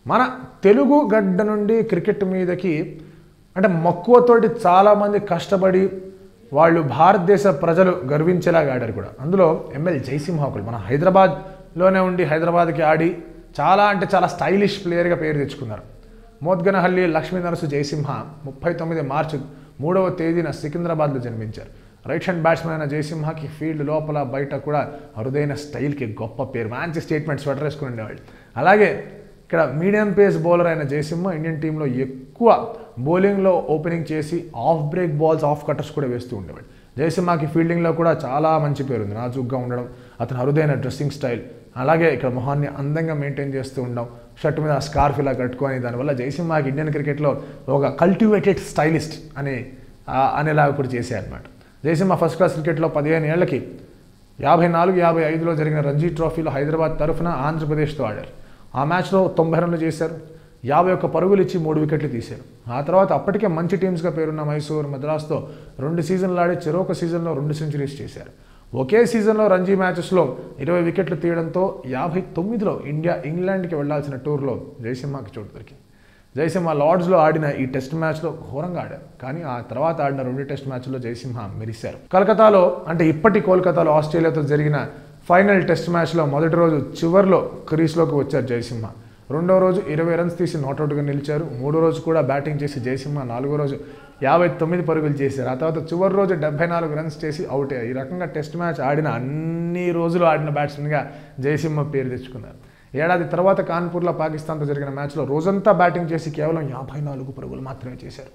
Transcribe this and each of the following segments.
మన తెలుగు గడ్డ నుండి క్రికెట్ మీదకి అంటే మక్కువతోటి చాలామంది కష్టపడి వాళ్ళు భారతదేశ ప్రజలు గర్వించేలాగా ఆడారు కూడా అందులో ఎంఎల్ జయసింహ ఒకడు మన హైదరాబాద్లోనే ఉండి హైదరాబాద్కి ఆడి చాలా అంటే చాలా స్టైలిష్ ప్లేయర్గా పేరు తెచ్చుకున్నారు మోద్గనహల్లి లక్ష్మీ నరసు జయసింహ ముప్పై తొమ్మిది మార్చి మూడవ తేదీన సికింద్రాబాద్లో జన్మించారు రైట్ హ్యాండ్ బ్యాట్స్మెన్ అయిన జయసింహకి ఫీల్డ్ లోపల బయట కూడా అరుదైన స్టైల్కి గొప్ప పేరు మంచి స్టేట్మెంట్ స్వెటర్ వేసుకుని ఉండేవాళ్ళు అలాగే ఇక్కడ మీడియం పేస్ బౌలర్ అయిన జయసింహ ఇండియన్ టీంలో ఎక్కువ బౌలింగ్లో ఓపెనింగ్ చేసి off break balls off cutters కూడా వేస్తూ ఉండేవాడు జయసింహకి ఫీల్డింగ్లో కూడా చాలా మంచి పేరు ఉంది నాజుగ్గా ఉండడం అతను అరుదైన డ్రెస్సింగ్ స్టైల్ అలాగే ఇక్కడ మొహాన్ని అందంగా మెయింటైన్ చేస్తూ ఉండడం షర్ట్ మీద స్కార్ఫ్ ఇలా కట్టుకొని దానివల్ల జయసింహకి ఇండియన్ క్రికెట్లో ఒక కల్టివేటెడ్ స్టైలిస్ట్ అని ఆ, అనేలాగా కూడా చేశారనమాట జయసింహ ఫస్ట్ క్లాస్ క్రికెట్లో పదిహేను ఏళ్లకి యాభై నాలుగు యాభై ఐదులో జరిగిన రంజీ ట్రోఫీలో హైదరాబాద్ తరఫున ఆంధ్రప్రదేశ్తో ఆడారు ఆ మ్యాచ్లో తొంభై రన్లు చేశారు యాభై ఒక్క పరుగులు ఇచ్చి మూడు వికెట్లు తీశారు ఆ తర్వాత అప్పటికే మంచి టీమ్స్గా పేరున్న మైసూర్ మద్రాస్తో రెండు సీజన్లు ఆడి చెరొక సీజన్లో రెండు సెంచరీస్ చేశారు ఒకే సీజన్లో రంజీ మ్యాచెస్లో ఇరవై వికెట్లు తీయడంతో యాభై తొమ్మిదిలో ఇండియా ఇంగ్లాండ్కి వెళ్లాల్సిన టూర్లో జయసింహకి చోటు దొరికింది జయసింహ లార్డ్స్లో ఆడిన ఈ టెస్ట్ మ్యాచ్లో ఘోరంగా ఆడారు కానీ ఆ తర్వాత ఆడిన రెండు టెస్ట్ మ్యాచ్లో జయసింహ మెరిశారు కలకత్తాలో అంటే ఇప్పటి కోల్కతాలో ఆస్ట్రేలియాతో జరిగిన ఫైనల్ టెస్ట్ మ్యాచ్లో మొదటి రోజు చివర్లో క్రీస్లోకి వచ్చారు జయసింహ రెండో రోజు ఇరవై రన్స్ తీసి నాట్అవుట్గా నిలిచారు మూడో రోజు కూడా బ్యాటింగ్ చేసి జయసింహ నాలుగో రోజు యాభై తొమ్మిది పరుగులు చేశారు ఆ తర్వాత చివరి రోజు డెబ్బై నాలుగు రన్స్ చేసి అవుట్ అయ్యారు ఈ రకంగా టెస్ట్ మ్యాచ్ ఆడిన అన్ని రోజులు ఆడిన బ్యాట్స్మెన్గా జయసింహ పేరు తెచ్చుకున్నారు ఏడాది తర్వాత కాన్పూర్లో పాకిస్తాన్తో జరిగిన మ్యాచ్లో రోజంతా బ్యాటింగ్ చేసి కేవలం యాభై నాలుగు పరుగులు మాత్రమే చేశారు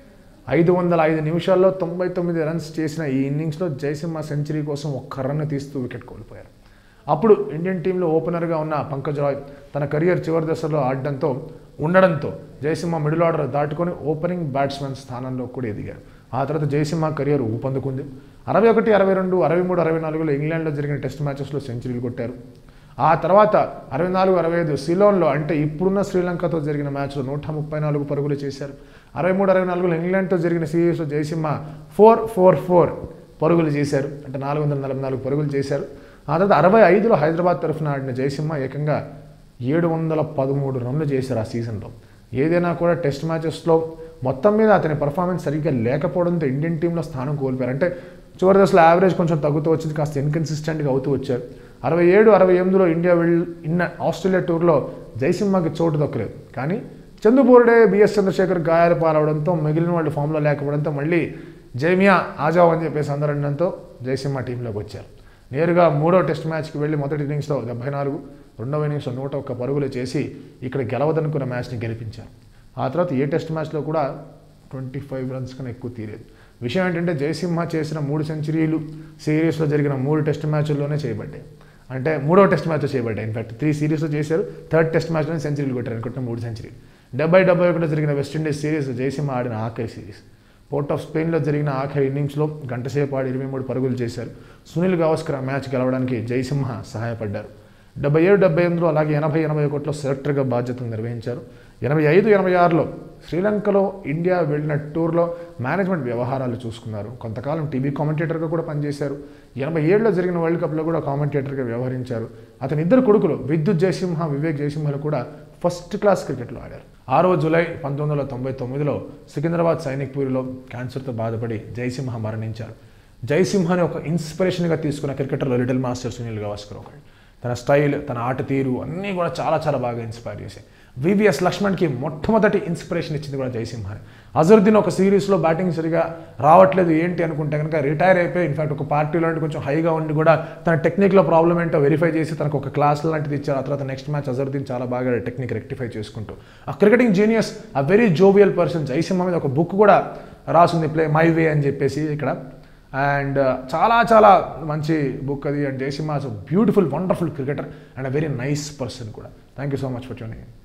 ఐదు వందల ఐదు నిమిషాల్లో తొంభై తొమ్మిది రన్స్ చేసిన ఈ ఇన్నింగ్స్లో జయసింహ సెంచరీ కోసం ఒక్క రన్ తీస్తూ వికెట్ కోల్పోయారు అప్పుడు ఇండియన్ టీంలో ఓపెనర్గా ఉన్న పంకజ్ రాయ్ తన కెరియర్ చివరి దశలో ఆడడంతో ఉండడంతో జయసింహ మిడిల్ ఆర్డర్ దాటుకొని ఓపెనింగ్ బ్యాట్స్మెన్ స్థానంలో కూడా ఎదిగారు ఆ తర్వాత జయసింహ కెరియర్ ఊపందుకుంది అరవై ఒకటి అరవై రెండు అరవై మూడు అరవై నాలుగులో ఇంగ్లాండ్లో జరిగిన టెస్ట్ మ్యాచెస్లో సెంచరీలు కొట్టారు ఆ తర్వాత అరవై నాలుగు అరవై ఐదు సిలోన్లో అంటే ఇప్పుడున్న శ్రీలంకతో జరిగిన మ్యాచ్లో నూట ముప్పై నాలుగు పరుగులు చేశారు అరవై మూడు అరవై నాలుగులో ఇంగ్లాండ్తో జరిగిన సిరీస్లో జయసింహ ఫోర్ ఫోర్ ఫోర్ పరుగులు చేశారు అంటే నాలుగు వందల నలభై నాలుగు పరుగులు చేశారు ఆ తర్వాత అరవై ఐదులో హైదరాబాద్ తరఫున ఆడిన జయసింహ ఏకంగా ఏడు వందల పదమూడు రన్లు చేశారు ఆ సీజన్లో ఏదైనా కూడా టెస్ట్ మ్యాచెస్లో మొత్తం మీద అతని పర్ఫార్మెన్స్ సరిగ్గా లేకపోవడంతో ఇండియన్ టీంలో స్థానం కోల్పోయారు అంటే చివరి దశలో యావరేజ్ కొంచెం తగ్గుతూ వచ్చింది కాస్త ఇన్కన్సిస్టెంట్గా అవుతూ వచ్చారు అరవై ఏడు అరవై ఎనిమిదిలో ఇండియా వెళ్ళి ఇన్న ఆస్ట్రేలియా టూర్లో జయసింహకి చోటు దక్కలేదు కానీ చందుబోర్డే బిఎస్ చంద్రశేఖర్ గాయాలు పాలవడంతో మిగిలిన వాళ్ళు ఫామ్లో లేకపోవడంతో మళ్ళీ జైమియా ఆజావ్ అని చెప్పేసి అందరూ అనడంతో జయసింహ టీంలోకి వచ్చారు నేరుగా మూడో టెస్ట్ మ్యాచ్కి వెళ్ళి మొదటి ఇన్నింగ్స్లో డెబ్బై నాలుగు రెండవ ఇన్నింగ్స్లో నూట ఒక్క పరుగులు చేసి ఇక్కడ గెలవదనుకున్న మ్యాచ్ని గెలిపించారు ఆ తర్వాత ఏ టెస్ట్ మ్యాచ్లో కూడా ట్వంటీ ఫైవ్ రన్స్ కన్నా ఎక్కువ తీరేది విషయం ఏంటంటే జయసింహ చేసిన మూడు సెంచరీలు సిరీస్లో జరిగిన మూడు టెస్ట్ మ్యాచ్ల్లోనే చేయబడ్డాయి అంటే మూడో టెస్ట్ మ్యాచ్ చేయబడ్డాయి ఇన్ఫాక్ట్ త్రీ సిరీస్లో చేశారు థర్డ్ టెస్ట్ మ్యాచ్లోనే సెంచరీలు కొట్టారు అనుకుంటే మూడు సెంచరీలు డెబ్బై డెబ్బై ఒకటిలో జరిగిన వెస్టిండీస్ సిరీస్ జయసింహ ఆడిన ఆఖరి సిరీస్ పోర్ట్ ఆఫ్ స్పెయిన్లో జరిగిన ఆఖరి ఇన్నింగ్స్లో గంటసేపు ఆడి ఇరవై మూడు పరుగులు చేశారు సునీల్ గవాస్కర్ ఆ మ్యాచ్ గెలవడానికి జయసింహ సహాయపడ్డారు డెబ్బై ఏడు డెబ్బై ఎనిమిదిలో అలాగే ఎనభై ఎనభై ఒకటిలో సెలెక్టర్గా బాధ్యతలు నిర్వహించారు ఎనభై ఐదు ఎనభై ఆరులో శ్రీలంకలో ఇండియా వెళ్ళిన టూర్లో మేనేజ్మెంట్ వ్యవహారాలు చూసుకున్నారు కొంతకాలం టీవీ కామెంటేటర్గా కూడా పనిచేశారు ఎనభై ఏడులో జరిగిన వరల్డ్ కప్లో కూడా కామెంటేటర్గా వ్యవహరించారు అతని ఇద్దరు కొడుకులు విద్యుత్ జయసింహ వివేక్ జయసింహలు కూడా ఫస్ట్ క్లాస్ క్రికెట్లో ఆడారు ఆరో జూలై పంతొమ్మిది వందల తొంభై తొమ్మిదిలో సికింద్రాబాద్ సైనిక్ పూరిలో క్యాన్సర్తో బాధపడి జయసింహ మరణించారు జయసింహని ఒక ఇన్స్పిరేషన్గా తీసుకున్న క్రికెటర్లో లిటిల్ మాస్టర్ సునీల్ గవాస్కర్ ఒకడు తన స్టైల్ తన ఆట తీరు అన్నీ కూడా చాలా చాలా బాగా ఇన్స్పైర్ చేశాయి వివిఎస్ లక్ష్మణ్కి మొట్టమొదటి ఇన్స్పిరేషన్ ఇచ్చింది కూడా జయసింహని అజరుద్దీన్ ఒక సిరీస్లో బ్యాటింగ్ సరిగా రావట్లేదు ఏంటి అనుకుంటే కనుక రిటైర్ అయిపోయి ఇన్ఫాక్ట్ ఒక పార్టీలో అంటే కొంచెం హైగా ఉండి కూడా తన టెక్నిక్లో ప్రాబ్లం ఏంటో వెరిఫై చేసి తనకు ఒక క్లాస్ లాంటిది ఇచ్చారు ఆ తర్వాత నెక్స్ట్ మ్యాచ్ అజరుద్దీన్ చాలా బాగా టెక్నిక్ రెక్టిఫై చేసుకుంటూ ఆ క్రికెటింగ్ జీనియస్ ఆ వెరీ జోవియల్ పర్సన్ జయసింహ మీద ఒక బుక్ కూడా రాసింది ప్లే మై వే అని చెప్పేసి ఇక్కడ అండ్ చాలా చాలా మంచి బుక్ అది and Jaisimha beautiful wonderful cricketer and uh very nice person కూడా thank you so much for tuning